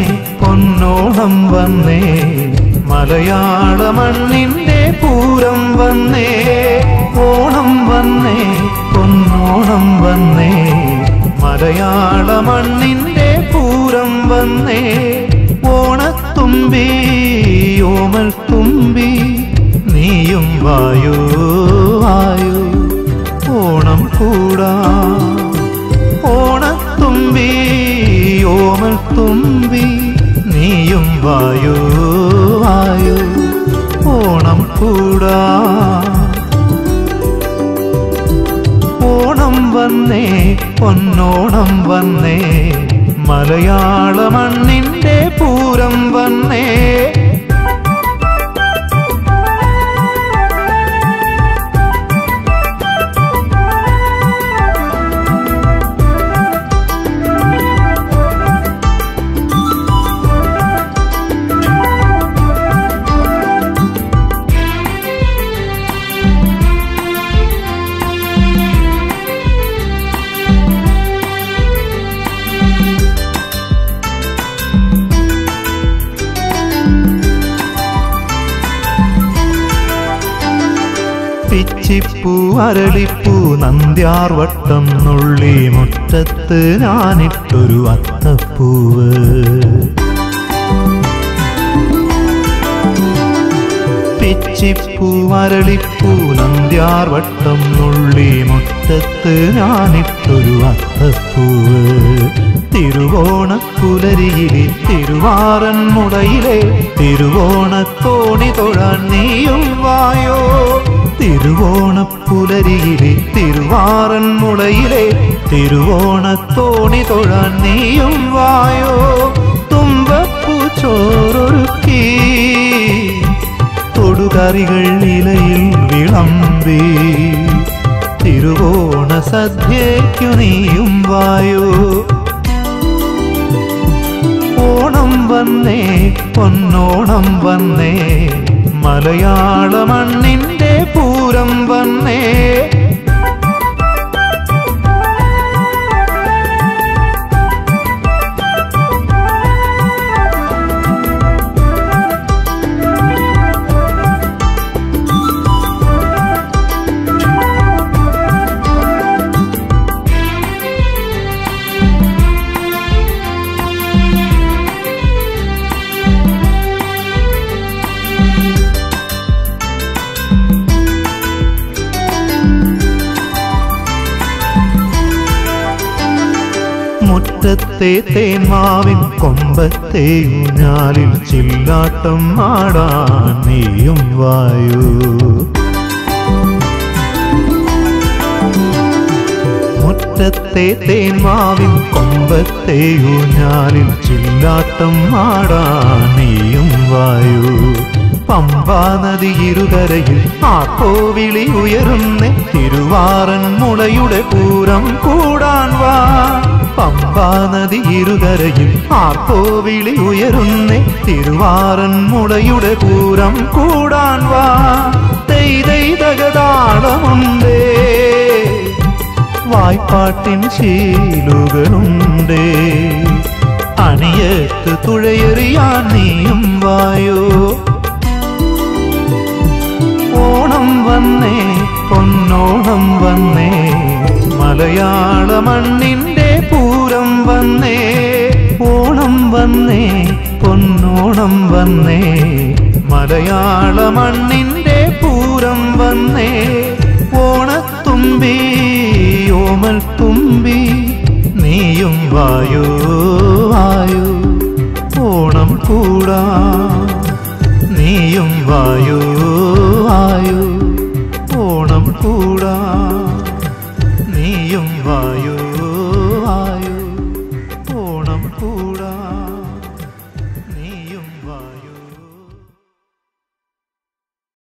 പൊന്നോണം വന്നേ മലയാള മണ്ണിന്റെ പൂരം വന്നേ ഓണം വന്നേ പൊന്നോണം വന്നേ മലയാള മണ്ണിന്റെ പൂരം വന്നേ ഓണത്തുമ്പി ഓമൽ തുമ്പി നീയും വായു വായു ഓണം കൂടാ ഓണത്തുമ്പി ഓമൽ തുമ്പി നീയും വായു വായു ഓണം കൂടാ ഓണം വന്നേ പൊന്നോണം വന്നേ മലയാള മണ്ണിന്റെ പൂരം വന്നേ പിച്ചിപ്പൂ അരളിപ്പൂ നന്ദ്യാർവട്ടം നുള്ളി മുറ്റത്ത് ഞാനിട്ടൊരു അത്തപ്പൂവ് പിച്ചിപ്പൂ അരളിപ്പൂ നന്ദ്യാർവട്ടം നുള്ളി മുറ്റത്ത് ഞാനിട്ടൊരു അത്തപ്പൂവ് തിരുവോണക്കുലരിയിലെ തിരുവാറൻ മുടയിലെ തിരുവോണത്തോണി തൊഴാൻ നീയും വായോ തിരുവോണപ്പുലരിയിലെ തിരുവാറൻ മുടയിലെ തിരുവോണത്തോണി തൊഴാൻ നീയും വായോ തുമ്പപ്പൂ ചോറൊരുക്കി തൊടുകറികൾ ഇലയിൽ വിളമ്പി തിരുവോണ സദ്യയ്ക്കു നീയും വായോ ഓണം വന്നേ പൊന്നോണം വന്നേ മലയാള മണ്ണിന്റെ പൂരം വന്നേ മുറ്റത്തെ തേന്മാവിൻ കൊമ്പത്തെ ഊഞ്ഞാലിൽ ചില്ലാട്ടം ആടാൻ നീയും വായു മുറ്റത്തെ തേന്മാവിൻ കൊമ്പത്തെ ഊഞ്ഞാലിൽ ചില്ലാട്ടം ആടാൻ നീയും വായു പമ്പാ നദി ഇരുകരയിൽ ആ കോവിളി ഉയരുന്ന തിരുവാറൻ മുളയുടെ പൂരം കൂടാൻ വാ പമ്പാ നദി ഇരുകരയിൽ ആ കോവിളി ഉയരുന്ന തിരുവാറൻ മുളയുടെ പൂരം കൂടാൻ വാ തെയ്തൈതകതാളമുണ്ടേ വായ്പാട്ടിൻ ശീലുകളുണ്ടേ അണിയത്ത് തുഴയെറിയാൻ നീയും വായോ ഓണം വന്നേ പൊന്നോണം വന്നേ മലയാള മണ്ണിന്റെ പൂരം വന്നേ ഓണം വന്നേ പൊന്നോണം വന്നേ മലയാള മണ്ണിന്റെ പൂരം വന്നേ ഓണത്തുമ്പി ഓമൽ തുമ്പി നീയും വായു വായു ഓണം കൂടാ നീയും വായു വായു ഓണം കൂടാ നീയും വായു